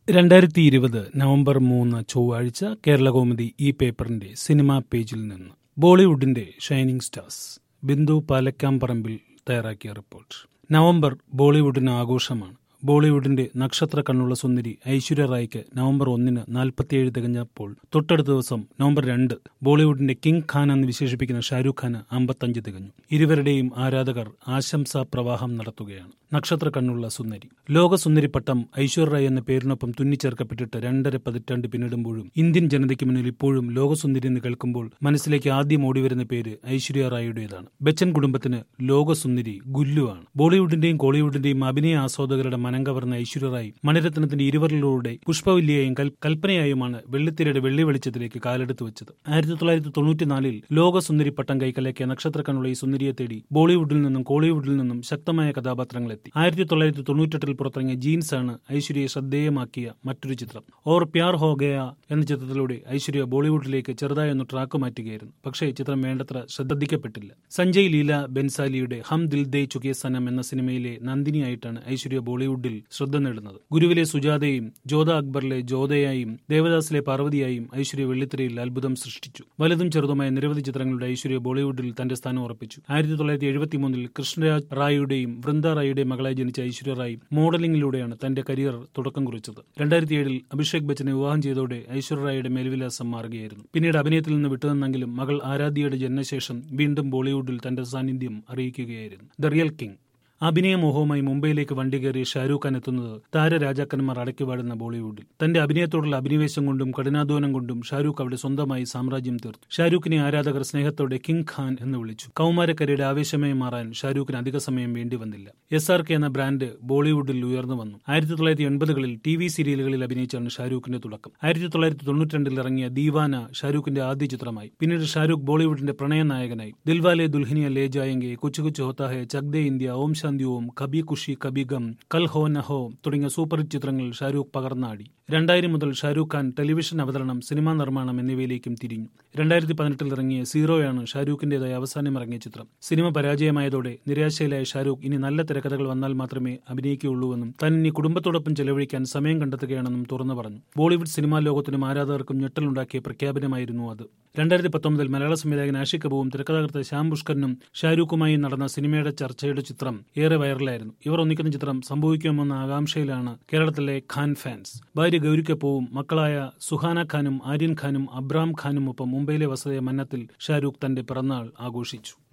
രണ്ടായിരത്തി ഇരുപത് നവംബർ മൂന്ന് ചൊവ്വാഴ്ച കേരളകൗമുദി ഈ പേപ്പറിന്റെ സിനിമാ പേജിൽ നിന്ന് ബോളിവുഡിന്റെ ഷൈനിങ് സ്റ്റാർസ് ബിന്ദു പാലക്കാമ്പറമ്പിൽ തയ്യാറാക്കിയ റിപ്പോർട്ട് നവംബർ ബോളിവുഡിന് ആഘോഷമാണ് ബോളിവുഡിന്റെ നക്ഷത്ര കണ്ണുള്ള സുന്ദരി ഐശ്വര്യ റായ്ക്ക് നവംബർ ഒന്നിന് നാൽപ്പത്തിയേഴ് തികഞ്ഞപ്പോൾ തൊട്ടടുത്ത ദിവസം നവംബർ രണ്ട് ബോളിവുഡിന്റെ കിങ് ഖാൻ എന്ന് വിശേഷിപ്പിക്കുന്ന ഷാരൂഖ് ഖാന് അമ്പത്തഞ്ച് തികഞ്ഞു ഇരുവരുടെയും ആരാധകർ ആശംസാ പ്രവാഹം നടത്തുകയാണ് നക്ഷത്ര കണ്ണുള്ള സുന്ദരി ലോകസുന്ദരി പട്ടം ഐശ്വര്യ റായ് എന്ന പേരിനൊപ്പം തുന്നിച്ചേർക്കപ്പെട്ടിട്ട് രണ്ടര പതിറ്റാണ്ട് പിന്നിടുമ്പോഴും ഇന്ത്യൻ ജനതയ്ക്ക് മുന്നിൽ ഇപ്പോഴും ലോകസുന്ദരി എന്ന് കേൾക്കുമ്പോൾ മനസ്സിലേക്ക് ആദ്യം ഓടിവരുന്ന പേര് ഐശ്വര്യ റായിയുടേതാണ് ബച്ചൻ കുടുംബത്തിന് ലോകസുന്ദരി ഗുല്ലുവാണ് ബോളിവുഡിന്റെയും കോളിവുഡിന്റെയും അഭിനയ ആസ്വാദകരുടെ മനം കവർന്ന ഐശ്വര്യ റായ് മണിരത്നത്തിന്റെ ഇരുവരിലൂടെ പുഷ്പവില്യയും കൽപ്പനയായുമാണ് വെള്ളിത്തിരയുടെ വെള്ളി വെളിച്ചത്തിലേക്ക് കാലെടുത്ത് വെച്ചത് ആയിരത്തി തൊള്ളായിരത്തി തൊണ്ണൂറ്റിനാലിൽ ലോകസുന്ദരി പട്ടം കൈക്കലാക്കിയ നക്ഷത്ര കണ്ണുള്ള ഈ സുന്ദരിയെ തേടി ബോളിവുഡിൽ നിന്നും കോളിവുഡിൽ നിന്നും ശക്തമായ കഥാപാത്രങ്ങൾ എത്തി ആയിരത്തി തൊള്ളായിരത്തി തൊണ്ണൂറ്റെട്ടിൽ പുറത്തിറങ്ങിയ ജീൻസ് ആണ് ഐശ്വര്യയെ ശ്രദ്ധേയമാക്കിയ മറ്റൊരു ചിത്രം ഓർ പ്യാർ ഹോ ഗയ എന്ന ചിത്രത്തിലൂടെ ഐശ്വര്യ ബോളിവുഡിലേക്ക് ചെറുതായി ഒന്ന് ട്രാക്ക് മാറ്റുകയായിരുന്നു പക്ഷേ ചിത്രം വേണ്ടത്ര ശ്രദ്ധിക്കപ്പെട്ടില്ല സഞ്ജയ് ലീല ബെൻസാലിയുടെ ഹം ദിൽ ദേ ചുകിയ സനം എന്ന സിനിമയിലെ നന്ദിനിയായിട്ടാണ് ഐശ്വര്യ ബോളിവുഡിൽ ശ്രദ്ധ നേടുന്നത് ഗുരുവിലെ സുജാതയും ജോധ അക്ബറിലെ ജോധയായും ദേവദാസിലെ പാർവതിയായും ഐശ്വര്യ വെള്ളിത്തിരയിൽ അത്ഭുതം സൃഷ്ടിച്ചു വലുതും ചെറുതുമായ നിരവധി ചിത്രങ്ങളുടെ ഐശ്വര്യ ബോളിവുഡിൽ തന്റെ സ്ഥാനം ഉറപ്പിച്ചു ആയിരത്തി തൊള്ളായിരത്തി എഴുപത്തിമൂന്നിൽ കൃഷ്ണരാജ് റായിയുടെയും വൃന്ദ റായിയുടെയും മകളായി ജനിച്ച ഐശ്വര്യ റായ് മോഡലിംഗിലൂടെയാണ് തന്റെ കരിയർ തുടക്കം കുറിച്ചത് രണ്ടായിരത്തി ഏഴിൽ അഭിഷേക് ബച്ചനെ വിവാഹം ചെയ്തോടെ ഐശ്വര്യ റായിയുടെ മേൽവിലാസം മാറുകയായിരുന്നു പിന്നീട് അഭിനയത്തിൽ നിന്ന് വിട്ടുനിന്നെങ്കിലും മകൾ ആരാധ്യയുടെ ജനനശേഷം വീണ്ടും ബോളിവുഡിൽ തന്റെ സാന്നിധ്യം അറിയിക്കുകയായിരുന്നു ദ റിയൽ കിങ് അഭിനയമോഹവുമായി മുംബൈയിലേക്ക് വണ്ടി കയറിയ ഷാരൂഖ് ഖാൻ എത്തുന്നത് താരരാജാക്കന്മാർ അടക്കി പാടുന്ന ബോളിവുഡിൽ തന്റെ അഭിനയത്തോടുള്ള അഭിനിവേശം കൊണ്ടും കഠിനാധ്വാനം കൊണ്ടും ഷാരൂഖ് അവിടെ സ്വന്തമായി സാമ്രാജ്യം തീർത്തു ഷാരൂഖിനെ ആരാധകർ സ്നേഹത്തോടെ കിങ് ഖാൻ എന്ന് വിളിച്ചു കൗമാരക്കരയുടെ ആവേശമായി മാറാൻ ഷാരൂഖിന് അധിക സമയം വേണ്ടി വന്നില്ല എസ് ആർ കെ എന്ന ബ്രാൻഡ് ബോളിവുഡിൽ ഉയർന്നു വന്നു ആയിരത്തി തൊള്ളായിരത്തി എൺപതുകളിൽ ടി വി സീരിയലുകളിൽ അഭിനയിച്ചാണ് ഷാരൂഖിന്റെ തുടക്കം ആയിരത്തി തൊള്ളായിരത്തി തൊണ്ണൂറ്റിരണ്ടിൽ ഇറങ്ങിയ ദീവാന ഷാരൂഖിന്റെ ആദ്യ ചിത്രമായി പിന്നീട് ഷാരൂഖ് ബോളിവുഡിന്റെ പ്രണയ നായകനായി ദിൽവാലെ ദുൽഹനിയ ലേ ജായെങ്കെ കൊച്ചു കൊച്ചു ഹോത്താഹെ ചക്ദേ ഇന്ത്യ ഓം ശാന്തി ഓം കബി ഖുഷി കബി ഗം കൽ ഹോ നഹോ തുടങ്ങിയ സൂപ്പർ ഹിറ്റ് ചിത്രങ്ങൾ ഷാരൂഖ് പകർന്നാടി രണ്ടായിരം മുതൽ ഷാരൂഖ് ഖാൻ ടെലിവിഷൻ അവതരണം സിനിമാ നിർമ്മാണം എന്നിവയിലേക്കും തിരിഞ്ഞു രണ്ടായിരത്തി പതിനെട്ടിൽ ഇറങ്ങിയ സീറോയാണ് ഷാരൂഖിന്റേതായ അവസാനം ഇറങ്ങിയ ചിത്രം സിനിമ പരാജയമായതോടെ നിരാശയിലായ ഷാരൂഖ് ഇനി നല്ല തിരക്കഥകൾ വന്നാൽ മാത്രമേ അഭിനയിക്കുകയുള്ളൂവെന്നും താൻ ഇനി കുടുംബത്തോടൊപ്പം ചെലവഴിക്കാൻ സമയം കണ്ടെത്തുകയാണെന്നും തുറന്നു പറഞ്ഞു ബോളിവുഡ് സിനിമാ ലോകത്തിനും ആരാധകർക്കും ഞെട്ടലുണ്ടാക്കിയ പ്രഖ്യാപനമായിരുന്നു അത് രണ്ടായിരത്തി പത്തൊമ്പതിൽ മലയാള സംവിധായകൻ ആഷിക് കപൂറും തിരക്കഥാകൃത്ത് ശ്യാം പുഷ്കറിനും ഷാരൂഖുമായി നടന്ന സിനിമയുടെ ചർച്ചയുടെ ചിത്രം ഏറെ വൈറലായിരുന്നു ഇവർ ഒന്നിക്കുന്ന ചിത്രം സംഭവിക്കുമെന്ന ആകാംക്ഷയിലാണ് കേരളത്തിലെ ഖാൻ ഫാൻസ് ഭാര്യ ഗൗരിക്കൊപ്പവും മക്കളായ സുഹാന ഖാനും ആര്യൻ ഖാനും അബ്രാം ഖാനും ഒപ്പം മുംബൈയിലെ വസതിയ മന്നത്തിൽ ഷാരൂഖ് തന്റെ പിറന്നാൾ ആഘോഷിച്ചു